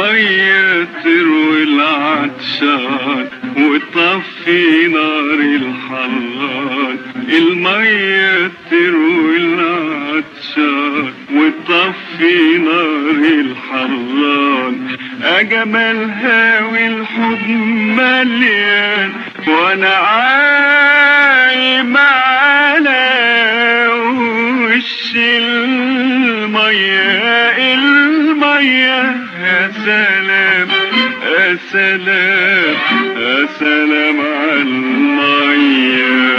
المية تروي العطشان وتطفي نار الحران المية تروي العطشان وتطفي نار الحران أجملها والحب مليان وأنا عايم على وش المية المية يا سلام يا سلام يا سلام على المية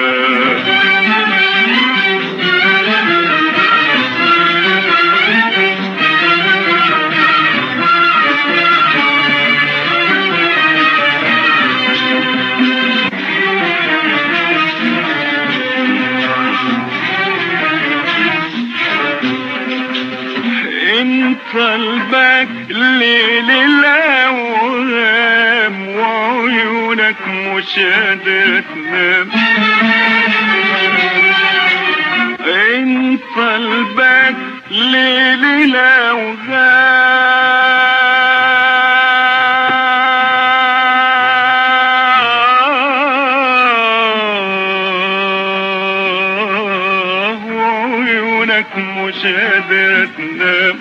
انت قلبك ليل الاوهام وعيونك مش قادرة تنام انت قلبك ليل الاوهام وعيونك مش قادرة تنام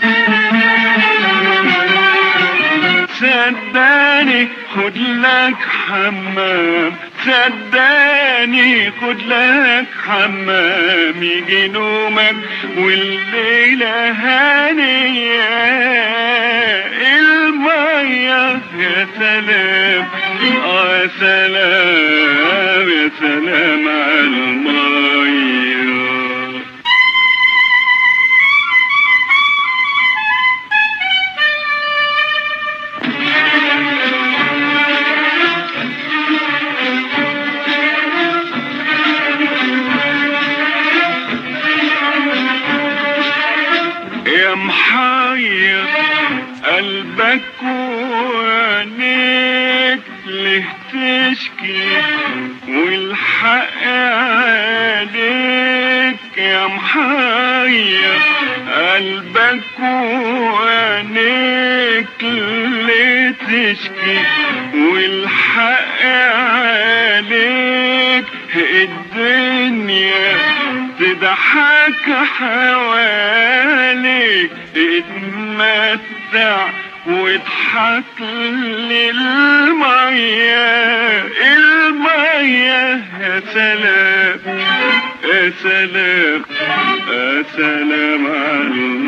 صدقني خد لك حمام صدقني خد لك حمام يجي نومك والليلة هانية المية يا سلام اه يا سلام يا سلام على المية يا محير قلبك وعينيك ليه تشكي والحق عليك يا محير قلبك وعينيك ليه تشكي والحق عليك الدنيا تضحك حواليك اتمتع واضحك للمية المية يا سلام يا سلام يا سلام على